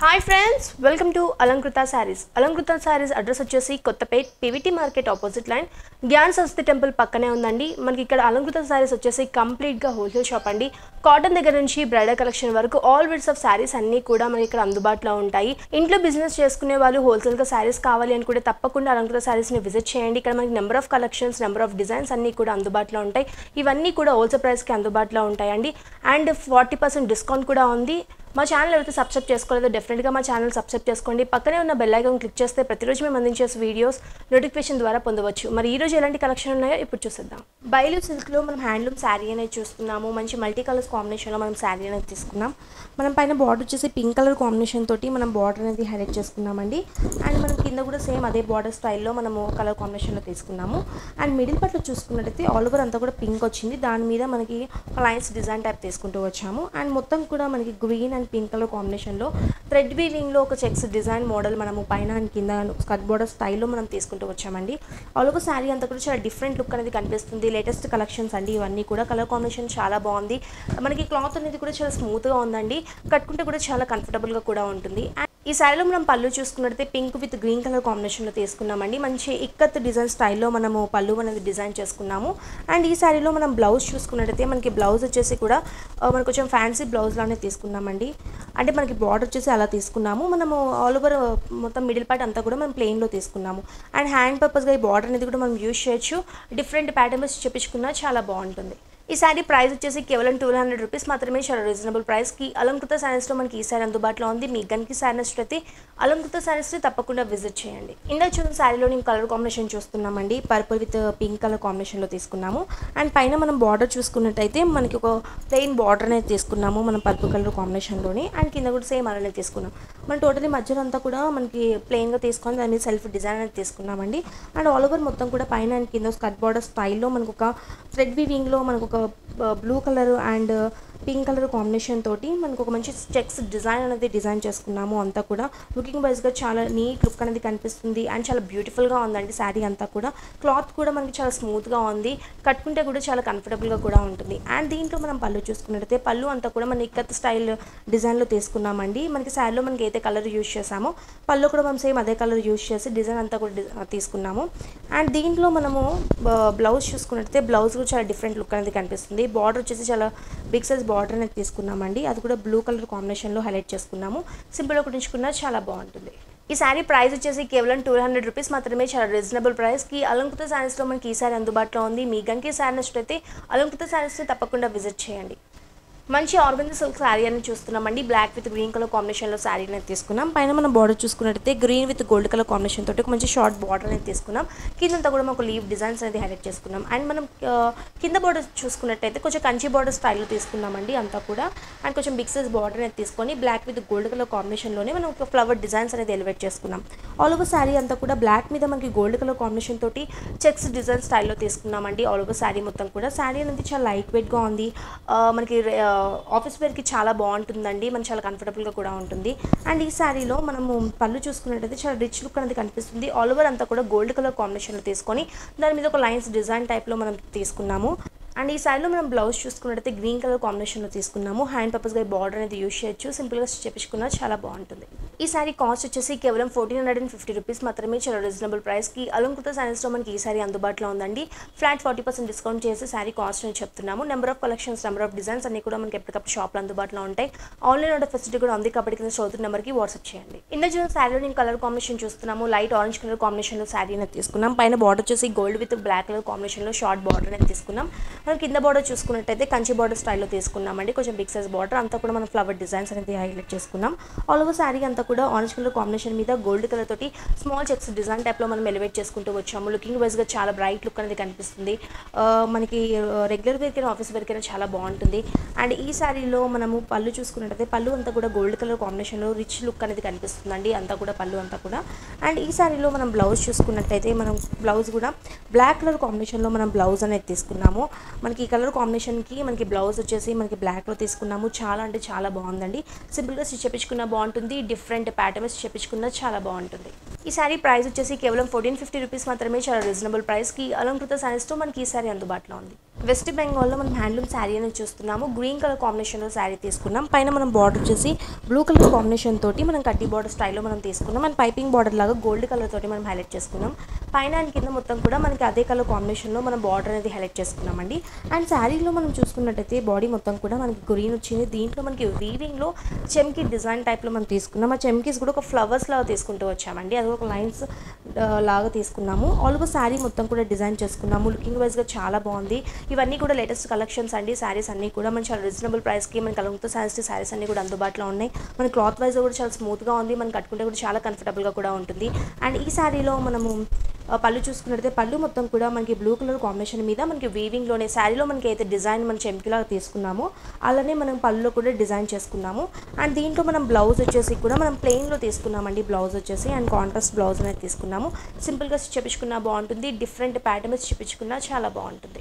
Hi friends welcome to Alankrita saris Alankrita saris address వచ్చేసి Kothapet PVT market opposite lane Gyan Saraswati temple పక్కనే ఉందండి మనకి ఇక్కడ అలంకృత శారీస్ వచ్చేసి కంప్లీట్గా హోల్సేల్ షాప్ అండి కాటన్ దగ్గర నుంచి బ్రైడల్ కలెక్షన్ వరకు ఆల్ విడ్స్ ఆఫ్ శారీస్ అన్నీ కూడా మనకి ఇక్కడ అందుబాటులో ఉంటాయి ఇంట్లో బిజినెస్ చేసుకునే వాళ్ళు హోల్సేల్గా శారీస్ కావాలి అనుకుంటే తప్పకుండా అలంకృత శారీస్ని విజిట్ చేయండి ఇక్కడ మనకి number of collections number of designs అన్నీ కూడా అందుబాటులో ఉంటాయి ఇవన్నీ కూడా హోల్సేల్ ప్రైస్కి అందుబాటులో ఉంటాయండి అండ్ ఫార్టీ పర్సెంట్ డిస్కౌంట్ కూడా ఉంది మా ఛానల్ ఎవరైతే సబ్స్క్రైబ్ చేసుకోలేదో డెఫినెట్గా మా ఛానల్ సబ్స్క్రైబ్ చేసుకోండి పక్కనే ఉన్న బెల్ ఐకాన్ క్లిక్ చేస్తే ప్రతిరోజు మేము అందించే వీడియోస్ నోటిఫికేషన్ ద్వారా పొందవచ్చు మరి ఈ రోజు ఎలాంటి కలెక్షన్ ఉన్నాయో ఇప్పుడు చూసేద్దాం బయలు సిల్క్లో మనం హ్యాండ్లూమ్ శారీ అనేది చూస్తున్నాము మంచి మల్టీ కలర్స్ కాంబినేషన్లో మనం శారీ అనేది తీసుకున్నాం మనం పైన బార్డర్ వచ్చేసి పింక్ కలర్ కాంబినేషన్ తోటి మనం బార్డర్ అనేది హైలైట్ చేసుకున్నామండి అండ్ మనం కింద కూడా సేమ్ అదే బార్డర్ స్టైల్లో మనము కలర్ కాంబినేషన్లో తీసుకున్నాము అండ్ మిడిల్ పట్ల చూసుకున్నట్టయితే ఆల్ ఓవర్ అంతా కూడా పింక్ వచ్చింది దాని మీద మనకి లైన్స్ డిజైన్ టైప్ తీసుకుంటూ వచ్చాము అండ్ మొత్తం కూడా మనకి గ్రీన్ అండ్ పింక్ కలర్ కాంబినేషన్లో థ్రెడ్ వీవింగ్లో ఒక చెక్స్ డిజైన్ మోడల్ మనము పైన అండ్ కింద స్కర్ట్ బోర్డర్ స్టైల్లో మనం తీసుకుంటూ వచ్చామండి ఆల్ ఓవర్ శారీ అంతా కూడా చాలా డిఫరెంట్ లుక్ అనేది కనిపిస్తుంది లేటెస్ట్ కలెక్షన్స్ అండి ఇవన్నీ కూడా కలర్ కాంబినేషన్ చాలా బాగుంది మనకి క్లాత్ అనేది కూడా చాలా స్మూత్గా ఉందండి కట్టుకుంటే కూడా చాలా కంఫర్టబుల్గా కూడా ఉంటుంది అండ్ ఈ శారీలో మనం పళ్ళు చూసుకున్నట్టయితే పింక్ విత్ గ్రీన్ కలర్ కాంబినేషన్లో తీసుకున్నామండి మంచి ఇక్కత్ డిజైన్ స్టైల్లో మనము పళ్ళు అనేది డిజైన్ చేసుకున్నాము అండ్ ఈ శారీలో మనం బ్లౌజ్ చూసుకున్నట్టయితే మనకి బ్లౌజ్ వచ్చేసి కూడా ఆ, మనకు కొంచెం ఫ్యాన్సీ బ్లౌజ్ లానే తీసుకున్నామండి అంటే మనకి బార్డర్ వచ్చేసి అలా తీసుకున్నాము మనము ఆల్ ఓవర్ మొత్తం మిడిల్ పార్ట్ అంతా కూడా మనం ప్లెయిన్లో తీసుకున్నాము అండ్ హ్యాండ్ పర్పస్గా ఈ బార్డర్ అనేది కూడా మనం యూజ్ చేయొచ్చు డిఫరెంట్ ప్యాటర్న్స్ చెప్పించుకున్నా చాలా బాగుంటుంది ఈ శారీ ప్రైస్ వచ్చేసి కేవలం టూ హండ్రెడ్ రూపీస్ మాత్రమే చాలా రీజనబుల్ ప్రైస్కి అలంకృత శారీస్లో మనకి ఈ శారీ అందుబాటులో ఉంది మీ గన్కి శారీ నచ్చితే అలంకృత శారీస్ని తప్పకుండా విజిట్ చేయండి ఇందాక చూసిన శారీలో నేను కలర్ కాంబినేషన్ చూస్తున్నామండి పర్పుల్ విత్ పింక్ కలర్ కాంబినేషన్లో తీసుకున్నాము అండ్ పైన మనం బార్డర్ చూసుకున్నట్టయితే మనకి ఒక ప్లెయిన్ బార్డర్ అనేది తీసుకున్నాము మనం పర్పుల్ కలర్ కాంబినేషన్లోని అండ్ కింద కూడా సేమ్ అలానే తీసుకున్నాం మనం టోటలీ మధ్యలో అంతా కూడా మనకి ప్లెయిన్గా తీసుకొని దాని మీద సెల్ఫ్ డిజైన్ అనేది తీసుకున్నామండి అండ్ ఆల్ ఓవర్ మొత్తం కూడా పైన అండ్ కింద స్కర్ట్ బార్డర్ స్టైల్లో మనకు ఒక థ్రెడ్ వీవింగ్లో మనకు ఒక blue colour and pink colour combination తోటి మనకు ఒక మంచి చెక్స్ డిజైన్ అనేది డిజైన్ చేసుకున్నాము అంతా కూడా లుకింగ్ వైజ్గా చాలా నీట్ లుక్ అనేది కనిపిస్తుంది అండ్ చాలా బ్యూటిఫుల్గా ఉందండి శారీ అంతా కూడా క్లాత్ కూడా మనకి చాలా స్మూత్గా ఉంది కట్టుకుంటే కూడా చాలా కంఫర్టబుల్గా కూడా ఉంటుంది అండ్ దీంట్లో మనం పళ్ళు చూసుకున్నట్టయితే పళ్ళు అంతా కూడా మన ఇక్కత్ స్టైల్ డిజైన్లో తీసుకున్నామండి మనకి శారీలో మనకి అయితే కలర్ యూజ్ చేసామో పళ్ళు కూడా మనం సేమ్ అదే కలర్ యూజ్ చేసి డిజైన్ అంతా కూడా డి- తీసుకున్నాము అండ్ దీంట్లో మనము బ్లౌజ్ చూసుకున్నట్టయితే బ్లౌజ్ కూడా చాలా డిఫరెంట్ లుక్ అనేది కనిపిస్తుంది బార్డర్ వచ్చేసి చాలా బిగ్ సైజ్ బార్డర్ అనేది తీసుకున్నామండి అది కూడా బ్లూ కలర్ కాంబినేషన్లో హైలైట్ చేసుకున్నాము సింపుల్గా కుట్టించుకున్నా చాలా బాగుంటుంది ఈ శారీ ప్రైస్ వచ్చేసి కేవలం టూ హండ్రెడ్ రూపీస్ మాత్రమే చాలా రీజనబుల్ ప్రైస్కి అలంకృత శారీస్లో మనకి ఈ శారీ అందుబాటులో ఉంది మీ గంకి శారీ నచ్చినట్లయితే అలంకృత శారీస్ని తప్పకుండా విజిట్ చేయండి మంచి ఆర్గంజ సిల్క్ శారీ అని చూస్తున్నామండి బ్లాక్ విత్ గ్రీన్ కలర్ కాంబినేషన్లో శారీ అనేది తీసుకున్నాం పైన మనం బార్డర్ చూసుకున్నట్టయితే green with gold colour combination తోటి ఒక మంచి షార్ట్ బార్డర్ అనేది తీసుకున్నాం కిందంతా కూడా మనకు లీవ్ డిజైన్స్ అనేది హైలైట్ చేసుకున్నాం అండ్ మనం ఆ, కింద బార్డర్ చూసుకున్నట్టయితే కొంచెం కంచి బార్డర్ స్టైల్లో తీసుకున్నామండి అంతా కూడా అండ్ కొంచెం బిగ్ సైజ్ బార్డర్ అనేది తీసుకొని బ్లాక్ విత్ గోల్డ్ కలర్ కాంబినేషన్లోనే మనం ఒక ఫ్లవర్ డిజైన్స్ అనేది ఎలివేట్ చేసుకున్నాం ఆల్ ఓవర్ శారీ అంతా కూడా బ్లాక్ మీద మనకి గోల్డ్ కలర్ కాంబినేషన్ తోటి చెక్స్ డిజైన్ స్టైల్లో తీసుకున్నామండి ఆల్ ఓవర్ శారీ మొత్తం కూడా శారీ అనేది చాలా లైట్ వెయిట్గా ఉంది ఆ, మనకి ఆఫీస్ వేర్కి చాలా బాగుంటుందండి మనకి చాలా కంఫర్టబుల్గా కూడా ఉంటుంది అండ్ ఈ శారీలో మనము పళ్ళు చూసుకున్నట్టయితే చాలా రిచ్ లుక్ అనేది కనిపిస్తుంది ఆల్ ఓవర్ అంతా కూడా గోల్డ్ కలర్ కాంబినేషన్లో తీసుకొని దాని మీద ఒక లైన్స్ డిజైన్ టైప్లో మనం తీసుకున్నాము అండ్ ఈ శారీలో మనం బ్లౌజ్ చూసుకున్నట్టయితే గ్రీన్ కలర్ కాంబినేషన్లో తీసుకున్నాము హ్యాండ్ పర్పస్గా బార్డర్ అనేది యూజ్ చేయొచ్చు సింపుల్గా చేపించుకున్నా చాలా బాగుంటుంది ఈ శారీ కాస్ట్ వచ్చేసి కేవలం fourteen hundred and fifty rupees మాత్రమే చాలా రీజనబుల్ ప్రైస్కి అలంకృత శారీస్లో మనకి ఈ శారీ అందుబాటులో ఉందండి ఫ్లాట్ ఫార్టీ పర్సెంట్ డిస్కౌంట్ చేసి శారీ కాస్ట్ అని చెప్తున్నాము number of collections number of designs అన్ని కూడా మనకి ఎప్పటికప్పుడు షాప్లో అందుబాటులో ఉంటాయి ఆన్లైన్ ఆర్డర్ ఫెసిలిటీ కూడా ఉంది కాబట్టి కింద చదువుతున్న నెంబర్కి వాట్సాప్ చేయండి ఇందులో చూసిన శారీలో నేను కలర్ కాంబినేషన్ చూస్తున్నాము లైట్ ఆరెంజ్ కలర్ కాంబినేషన్లో శారీ అనేది తీసుకున్నాం పైన బార్డర్ వచ్చేసి గోల్డ్ విత్ బ్లాక్ కలర్ కాంబినేషన్లో షార్ట్ బార్డర్ అనేది తీసుకున్నాం మనం కింద బార్డర్ చూసుకున్నట్టయితే కంచి బార్డర్ స్టైల్లో తీసుకున్నామండి కొంచెం బిగ్ సైజ్ బార్డర్ అంతా కూడా మనం ఫ్లవర్ డిజైన్స్ అనేది హైలైట్ చేసుకున్నాం ఆల్ ఓవర్ శారీ అంతా కూడా ఆరెంజ్ కలర్ కాంబినేషన్ మీద గోల్డ్ కలర్ తోటి స్మాల్ చెక్స్ డిజైన్ టైప్లో మనం ఎలివేట్ చేసుకుంటూ వచ్చాము లుకింగ్ వైజ్గా చాలా బ్రైట్ లుక్ అనేది కనిపిస్తుంది ఆ, మనకి రెగ్యులర్ వేర్కైనా ఆఫీస్ వేర్కైనా చాలా బాగుంటుంది అండ్ ఈ శారీలో మనము పళ్ళు చూసుకున్నట్టయితే పళ్ళు అంతా కూడా గోల్డ్ కలర్ కాంబినేషన్లో రిచ్ లుక్ అనేది కనిపిస్తుందండి అంతా కూడా పళ్ళు అంతా కూడా అండ్ ఈ శారీలో మనం బ్లౌజ్ చూసుకున్నట్టయితే మనం బ్లౌజ్ కూడా బ్లాక్ కలర్ కాంబినేషన్లో మనం బ్లౌజ్ అనేది తీసుకున్నాము మనకి ఈ కలర్ కాంబినేషన్కి మనకి బ్లౌజ్ వచ్చేసి మనకి బ్లాక్లో తీసుకున్నాము చాలా అంటే చాలా బాగుందండి సింపుల్గా స్టిచ్ చేపించుకున్న బాగుంటుంది డిఫరెంట్ ప్యాటర్న్స్ చేపించుకున్న చాలా బాగుంటుంది ఈ శారీ ప్రైస్ వచ్చేసి కేవలం ఫోర్టీన్ ఫిఫ్టీ రూపీస్ మాత్రమే చాలా రీజనబుల్ ప్రైస్కి అలంకృత శారీస్తో మనకి ఈ శారీ అందుబాటులో ఉంది వెస్ట్ బెంగాల్లో మనం హ్యాండ్లూమ్ శారీ అనేది చూస్తున్నాము గ్రీన్ కలర్ కాంబినేషన్లో శారీ తీసుకున్నాం పైన మనం బార్డర్ వచ్చేసి బ్లూ కలర్ కాంబినేషన్ తోటి మనం కట్టి బార్డర్ స్టైల్లో మనం తీసుకున్నాం అండ్ పైపింగ్ బార్డర్ లాగా గోల్డ్ కలర్ తోటి మనం హైలైట్ చేసుకున్నాం పైన అండ్ కింద మొత్తం కూడా మనకి అదే కలర్ కాంబినేషన్లో మనం బార్డర్ అనేది హైలైట్ చేసుకున్నామండి అండ్ శారీలో మనం చూసుకున్నట్టయితే బాడీ మొత్తం కూడా మనకి గ్రీన్ వచ్చింది దీంట్లో మనకి వీవింగ్లో చెమ్కి డిజైన్ టైప్లో మనం తీసుకున్నాం ఆ చెమ్కీస్ కూడా ఒక ఫ్లవర్స్ లాగా తీసుకుంటూ వచ్చామండి అది ఒక లైన్స్ లాగా తీసుకున్నాము ఆల్ ఓవర్ శారీ మొత్తం కూడా డిజైన్ చేసుకున్నాము లుకింగ్ వైజ్గా చాలా బాగుంది ఇవన్నీ కూడా లేటెస్ట్ కలెక్షన్స్ అండి శారీస్ అన్నీ కూడా మన చాలా రీజనబుల్ ప్రైస్కి మన కలుగుతూ శారీస్ శారీస్ అన్నీ కూడా అందుబాటులో ఉన్నాయి మన క్లాత్ వైజ్ కూడా చాలా స్మూత్గా ఉంది మనం కట్టుకుంటే కూడా చాలా కంఫర్టబుల్గా కూడా ఉంటుంది అండ్ ఈ శారీలో మనము ఆ, పళ్ళు చూసుకున్నట్టయితే పళ్ళు మొత్తం కూడా మనకి బ్లూ కలర్ కాంబినేషన్ మీద మనకి వీవింగ్లోనే శారీలో మనకి అయితే డిజైన్ మన చెంకిలాగా తీసుకున్నామో అలానే మనం పళ్ళులో కూడా డిజైన్ చేసుకున్నాము అండ్ దీంట్లో మనం బ్లౌజ్ వచ్చేసి కూడా మనం ప్లెయిన్లో తీసుకున్నామండి బ్లౌజ్ వచ్చేసి అండ్ కాంట్రాస్ట్ బ్లౌజ్ అనేది తీసుకున్నాము సింపుల్గా చెప్పించుకున్నా బాగుంటుంది డిఫరెంట్ ప్యాటర్న్స్ చెప్పించుకున్నా చాలా బాగుంటుంది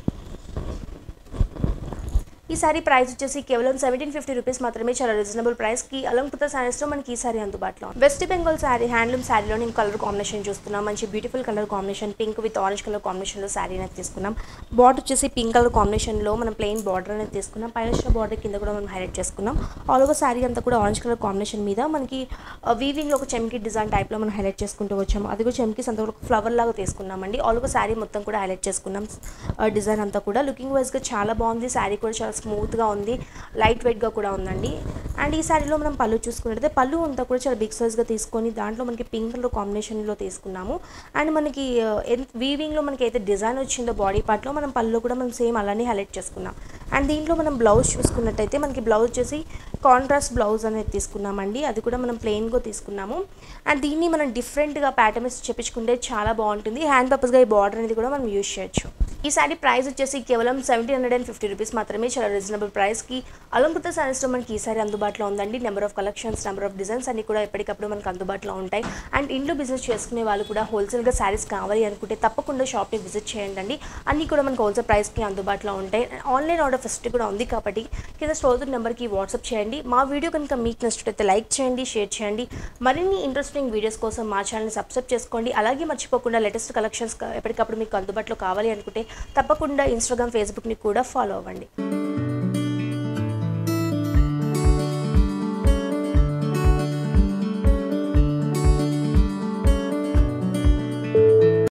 ఈ సారీ ప్రైస్ వచ్చేసి కేవలం సెవెంటీన్ ఫిఫ్టీ రూపీస్ మాత్రమే చాలా రీజనబుల్ ప్రైస్కి అలంకృత శారీస్లో మనకి ఈ సారీ అందుబాటులో ఉంది. వెస్ట్ బెంగాల్ శారీ హ్యాండ్లూమ్ శారీలో నేను కలర్ కాంబినేషన్ చూస్తున్నాం మంచి beautiful colour combination pink with orange colour కాంబినేషన్లో శారీ అనేది తీసుకున్నాం బార్డర్ వచ్చేసి పింక్ కలర్ కాంబినేషన్లో మనం ప్లెయిన్ బార్డర్ అనేది తీసుకున్నాం పైన వచ్చిన బార్డర్ కింద కూడా మనం హైలైట్ చేసుకున్నాం ఆల్ ఓవర్ శారీ అంతా కూడా ఆరెంజ్ కలర్ కాంబినేషన్ మీద మనకి వీవింగ్లో ఒక చెమ్కి డిజైన్ టైప్లో మనం హైలైట్ చేసుకుంటూ వచ్చాము అది కూడా చెమ్కీస్ అంతా కూడా ఫ్లవర్ లాగా తీసుకున్నామండి ఆల్ ఓవర్ శారీ మొత్తం కూడా హైలైట్ చేసుకున్నాం డిజైన్ అంతా కూడా లుకింగ్ వైజ్గా చాలా బాగుంది శారీ కూడా చాలా స్మూత్గా ఉంది లైట్ వెయిట్గా కూడా ఉందండి అండ్ ఈ శారీలో మనం పళ్ళు చూసుకున్నట్టయితే పళ్ళు అంతా కూడా చాలా బిగ్ సైజ్గా తీసుకొని దాంట్లో మనకి పింక్ కలర్ కాంబినేషన్లో తీసుకున్నాము అండ్ మనకి వీవింగ్లో మనకి అయితే డిజైన్ వచ్చిందో బాడీ పార్ట్లో మనం పళ్ళు కూడా మనం సేమ్ అలానే హైలైట్ చేసుకున్నాం అండ్ దీంట్లో మనం బ్లౌజ్ చూసుకున్నట్టయితే మనకి బ్లౌజ్ వచ్చేసి కాంట్రాస్ట్ బ్లౌజ్ అనేది తీసుకున్నామండి అది కూడా మనం ప్లెయిన్గా తీసుకున్నాము అండ్ దీన్ని మనం డిఫరెంట్గా ప్యాటర్న్స్ చెప్పించుకుంటే చాలా బాగుంటుంది హ్యాండ్ పర్పస్గా ఈ బార్డర్ అనేది కూడా మనం యూజ్ చేయొచ్చు ఈ శారీ ప్రైస్ వచ్చేసి కేవలం seventeen hundred and fifty rupees మాత్రమే చాలా రీజనబుల్ ప్రైస్కి అలంకృత శారీస్లో మనకి ఈ సారీ అందుబాటులో ఉందండి number of collections number of designs అన్ని కూడా ఎప్పటికప్పుడు మనకు అందుబాటులో ఉంటాయి అండ్ ఇంట్లో బిజినెస్ చేసుకునే వాళ్ళు కూడా హోల్సేల్గా శారీస్ కావాలి అనుకుంటే తప్పకుండా షాప్ని విజిట్ చేయండి అండి అన్నీ కూడా మనకు హోల్సేల్ ప్రైస్కి అందుబాటులో ఉంటాయి ఆన్లైన్ ఆర్డర్ ఫెసిలిటీ కూడా ఉంది కాబట్టి కింద స్టోర్ నెంబర్కి వాట్సాప్ చేయండి మా వీడియో కనుక మీకు నచ్చినట్లయితే లైక్ చేయండి షేర్ చేయండి మరిన్ని ఇంట్రెస్టింగ్ వీడియోస్ కోసం మా ఛానల్ని సబ్స్క్రైబ్ చేసుకోండి అలాగే మర్చిపోకుండా లేటెస్ట్ కలెక్షన్స్ ఎప్పటికప్పుడు మీకు అందుబాటులో కావాలి అనుకుంటే తప్పకుండా ఇన్స్టాగ్రామ్ ఫేస్బుక్ని కూడా ఫాలో అవ్వండి